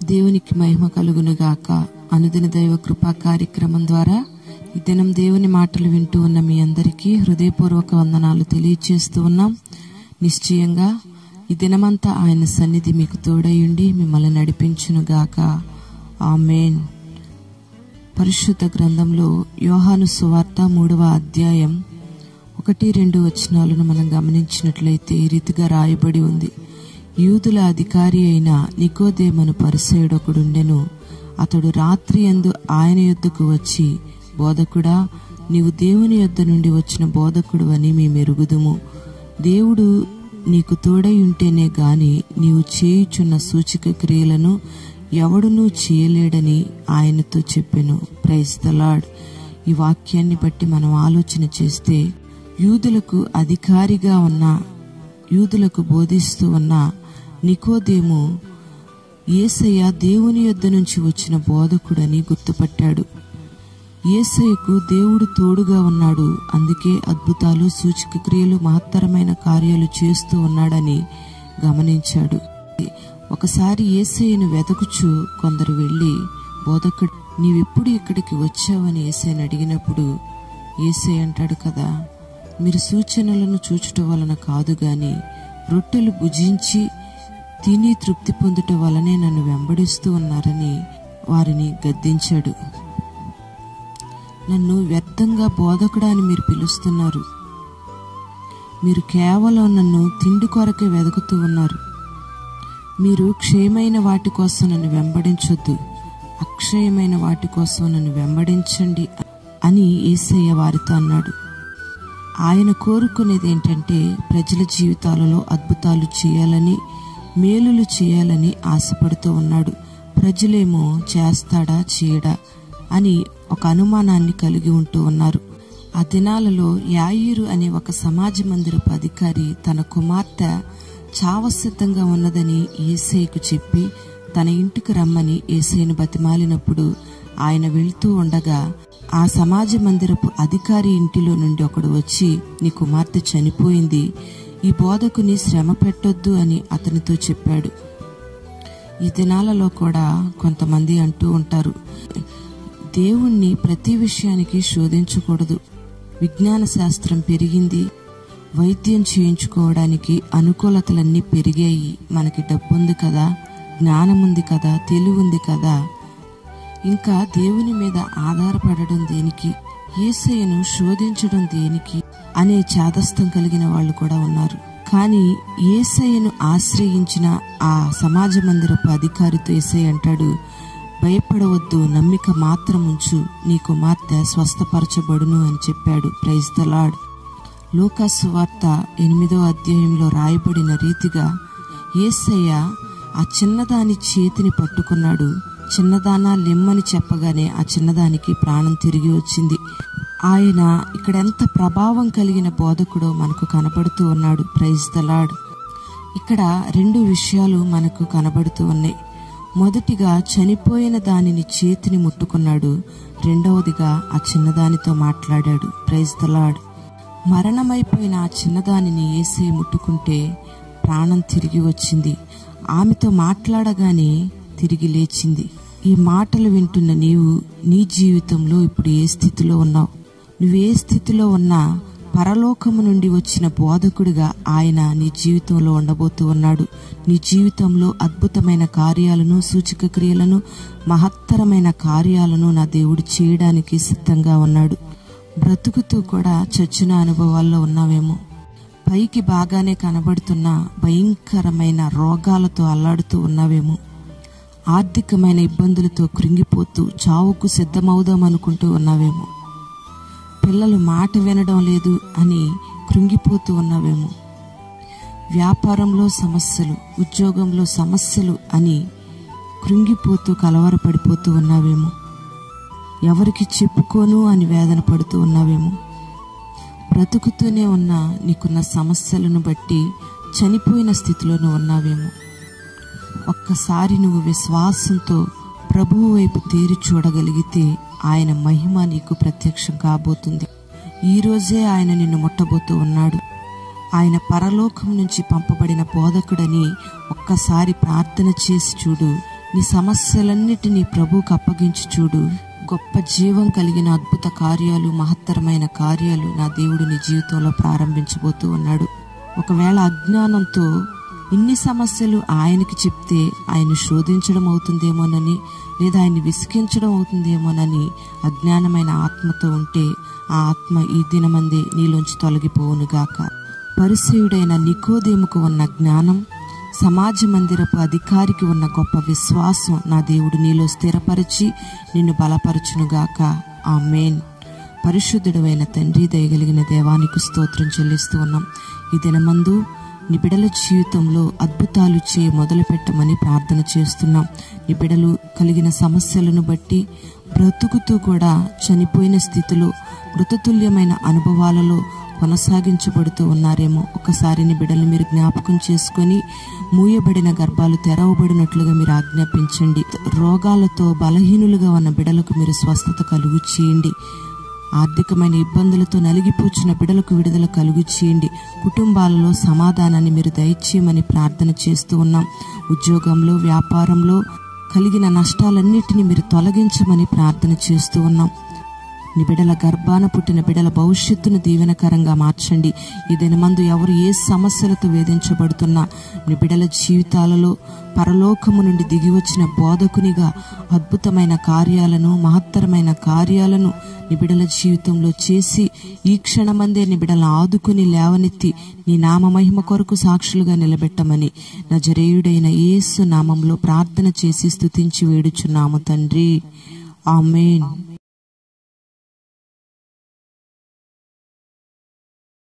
దేవునికి మహిమ కలుగునుగాక అనుదిన దైవ కృపా కార్యక్రమం ద్వారా ఈ దినం దేవుని మాటలు వింటూ ఉన్న మీ అందరికీ హృదయపూర్వక వందనాలు తెలియచేస్తూ ఉన్నాం నిశ్చయంగా ఈ దినమంతా ఆయన సన్నిధి మీకు తోడయుండి మిమ్మల్ని నడిపించునుగాక ఆమెన్ పరిశుద్ధ గ్రంథంలో యోహాను సువార్త మూడవ అధ్యాయం ఒకటి రెండు వచనాలను మనం గమనించినట్లయితే ఈ రీతిగా రాయబడి ఉంది యూదుల అధికారి అయిన నికోదేమను పరిసయుడొకడుండెను అతడు రాత్రి ఎందు ఆయన యొద్దకు వచ్చి బోధకుడా నీవు దేవుని యొద్ద నుండి వచ్చిన బోధకుడు అని మేమెరుగుదుము దేవుడు నీకు తోడై ఉంటేనే గాని నీవు చేయుచున్న సూచక క్రియలను ఎవడునూ చేయలేడని ఆయనతో చెప్పెను ప్రైజ్ ద లార్డ్ ఈ వాక్యాన్ని బట్టి మనం ఆలోచన చేస్తే యూదులకు అధికారిగా ఉన్న యూదులకు బోధిస్తూ ఉన్న నికోదేము ఏసయ్య దేవుని యొద్ద నుంచి వచ్చిన బోధకుడని గుర్తుపట్టాడు ఏసయ్యకు దేవుడు తోడుగా ఉన్నాడు అందుకే అద్భుతాలు సూచక క్రియలు మహత్తరమైన కార్యాలు చేస్తూ ఉన్నాడని గమనించాడు ఒకసారి ఏసయ్యను వెతకుచు కొందరు వెళ్ళి బోధకుడు నీవెప్పుడు ఇక్కడికి వచ్చావని ఏసయ్యను అడిగినప్పుడు ఏసయ్య అంటాడు కదా మీరు సూచనలను చూచుట వలన కాదు గాని రొట్టెలు భుజించి తిని తృప్తి పొందుట వలనే నన్ను వెంబడిస్తూ ఉన్నారని వారిని గద్దించాడు నన్ను వ్యర్థంగా బోధకుడా అని మీరు పిలుస్తున్నారు మీరు కేవలం నన్ను తిండి కొరకే వెతుకుతూ ఉన్నారు మీరు క్షయమైన వాటి కోసం నన్ను వెంబడించొద్దు అక్షయమైన వాటి కోసం నన్ను వెంబడించండి అని ఏసయ్య వారితో అన్నాడు ఆయన కోరుకునేది ఏంటంటే ప్రజల జీవితాలలో అద్భుతాలు చేయాలని మేలులు చేయాలని ఆశపడుతూ ఉన్నాడు ప్రజలేమో చేస్తాడా చేయడా అని ఒక అనుమానాన్ని కలిగి ఉంటూ ఉన్నారు ఆ దినాలలో యాయిరు అనే ఒక సమాజ మందిరపు అధికారి తన కుమార్తె చావసిద్ధంగా ఉన్నదని ఏసైకు చెప్పి తన ఇంటికి రమ్మని ఏసైను బతిమాలినప్పుడు ఆయన వెళ్తూ ఉండగా ఆ సమాజ మందిరపు అధికారి ఇంటిలో నుండి ఒకడు వచ్చి నీ కుమార్తె చనిపోయింది ఈ బోధకుని శ్రమ పెట్టొద్దు అని అతనితో చెప్పాడు ఈ దినాలలో కూడా కొంతమంది అంటూ ఉంటారు దేవుణ్ణి ప్రతి విషయానికి శోధించకూడదు విజ్ఞాన శాస్త్రం పెరిగింది వైద్యం చేయించుకోవడానికి అనుకూలతలన్నీ పెరిగాయి మనకి డబ్బుంది కదా జ్ఞానం ఉంది కదా తెలివి ఉంది కదా ఇంకా దేవుని మీద ఆధారపడడం దేనికి ఏసయ్యను శోధించడం దేనికి అనే చాదస్తం కలిగిన వాళ్ళు కూడా ఉన్నారు కానీ ఏసయ్యను ఆశ్రయించిన ఆ సమాజ మందిరపు అధికారితో ఏసయ్య అంటాడు భయపడవద్దు నమ్మిక మాత్రం ఉంచు నీ కుమార్తె స్వస్థపరచబడును అని చెప్పాడు ప్రైజ్ ద లాడ్ లూకాసు వార్త ఎనిమిదో అధ్యాయంలో రాయబడిన రీతిగా ఏసయ్య ఆ చిన్నదాని చేతిని పట్టుకున్నాడు చిన్నదానా లెమ్మని చెప్పగానే ఆ చిన్నదానికి ప్రాణం తిరిగి వచ్చింది ఆయన ఇక్కడ ఎంత ప్రభావం కలిగిన బోధకుడో మనకు కనబడుతూ ఉన్నాడు ప్రైజ్ ద లాడ్ ఇక్కడ రెండు విషయాలు మనకు కనబడుతూ ఉన్నాయి మొదటిగా చనిపోయిన దానిని చేతిని ముట్టుకున్నాడు రెండవదిగా ఆ చిన్నదానితో మాట్లాడాడు ప్రైజ్ ద లాడ్ మరణమైపోయిన ఆ చిన్నదానిని ఏసే ముట్టుకుంటే ప్రాణం తిరిగి వచ్చింది ఆమెతో మాట్లాడగానే తిరిగి లేచింది ఈ మాటలు వింటున్న నీవు నీ జీవితంలో ఇప్పుడు ఏ స్థితిలో ఉన్నావు నువ్వే స్థితిలో ఉన్నా పరలోకము నుండి వచ్చిన బోధకుడిగా ఆయన నీ జీవితంలో ఉండబోతూ ఉన్నాడు నీ జీవితంలో అద్భుతమైన కార్యాలను సూచక క్రియలను మహత్తరమైన కార్యాలను నా దేవుడు చేయడానికి సిద్ధంగా ఉన్నాడు బ్రతుకుతూ కూడా చచ్చిన అనుభవాల్లో ఉన్నావేమో పైకి బాగానే కనబడుతున్న భయంకరమైన రోగాలతో అల్లాడుతూ ఉన్నావేమో ఆర్థికమైన ఇబ్బందులతో కృంగిపోతూ చావుకు సిద్ధమవుదాం అనుకుంటూ ఉన్నావేమో పిల్లలు మాట వినడం లేదు అని కృంగిపోతూ ఉన్నావేమో వ్యాపారంలో సమస్యలు ఉద్యోగంలో సమస్యలు అని కృంగిపోతూ కలవరపడిపోతూ ఉన్నావేమో ఎవరికి చెప్పుకోను అని వేదన పడుతూ ఉన్నావేమో బ్రతుకుతూనే ఉన్న నీకున్న సమస్యలను బట్టి చనిపోయిన స్థితిలోనూ ఉన్నావేమో ఒక్కసారి నువ్వు విశ్వాసంతో ప్రభువు వైపు తేరి చూడగలిగితే ఆయన మహిమ నీకు ప్రత్యక్షం కాబోతుంది ఈ రోజే ఆయన నిన్ను ముట్టబోతూ ఉన్నాడు ఆయన పరలోకం నుంచి పంపబడిన బోధకుడని ఒక్కసారి ప్రార్థన చేసి చూడు నీ సమస్యలన్నిటినీ ప్రభువుకు అప్పగించి చూడు గొప్ప జీవం కలిగిన అద్భుత కార్యాలు మహత్తరమైన కార్యాలు నా దేవుడు నీ జీవితంలో ప్రారంభించబోతూ ఉన్నాడు ఒకవేళ అజ్ఞానంతో ఇన్ని సమస్యలు ఆయనకి చెప్తే ఆయన శోధించడం అవుతుందేమోనని లేదా ఆయన్ని విసిగించడం అవుతుందేమోనని అజ్ఞానమైన ఆత్మతో ఉంటే ఆ ఆత్మ ఈ దినమందే నీలోంచి తొలగిపోవునుగాక పరిసయుడైన నికోదేముకు ఉన్న జ్ఞానం సమాజ మందిరపు అధికారికి ఉన్న గొప్ప విశ్వాసం నా దేవుడు నీలో స్థిరపరిచి నిన్ను బలపరచునుగాక ఆ మెయిన్ పరిశుద్ధుడైన తండ్రి దయగలిగిన దేవానికి స్తోత్రం చెల్లిస్తూ ఉన్నాం ఈ దినమందు నీ బిడల జీవితంలో అద్భుతాలు చేయ మొదలు పెట్టమని ప్రార్థన చేస్తున్నాం నీ బిడలు కలిగిన సమస్యలను బట్టి బ్రతుకుతూ కూడా చనిపోయిన స్థితిలో మృతతుల్యమైన అనుభవాలలో కొనసాగించబడుతూ ఉన్నారేమో ఒకసారి నీ బిడ్డలు మీరు జ్ఞాపకం చేసుకొని మూయబడిన గర్భాలు తెరవబడినట్లుగా మీరు ఆజ్ఞాపించండి రోగాలతో బలహీనులుగా ఉన్న బిడలకు మీరు స్వస్థత కలుగు చేయండి ఆర్థికమైన ఇబ్బందులతో నలిగిపోచిన బిడలకు విడుదల కలుగు చేయండి కుటుంబాలలో సమాధానాన్ని మీరు దయచేయమని ప్రార్థన చేస్తూ ఉన్నాం ఉద్యోగంలో వ్యాపారంలో కలిగిన నష్టాలన్నిటినీ మీరు తొలగించమని ప్రార్థన చేస్తూ ఉన్నాం నీ బిడల గర్భాన పుట్టిన బిడల భవిష్యత్తును దీవెనకరంగా మార్చండి ఈ దినమందు ఎవరు ఏ సమస్యలతో వేధించబడుతున్నా నీ బిడల జీవితాలలో పరలోకము నుండి దిగి వచ్చిన బోధకునిగా అద్భుతమైన కార్యాలను మహత్తరమైన కార్యాలను నీ బిడల జీవితంలో చేసి ఈ క్షణమందే నీ బిడల ఆదుకుని లేవనెత్తి నీ నామ మహిమ కొరకు సాక్షులుగా నిలబెట్టమని నజరేయుడైన యేసు నామంలో ప్రార్థన చేసి స్తుతించి వేడుచున్నాము తండ్రి ఆమెన్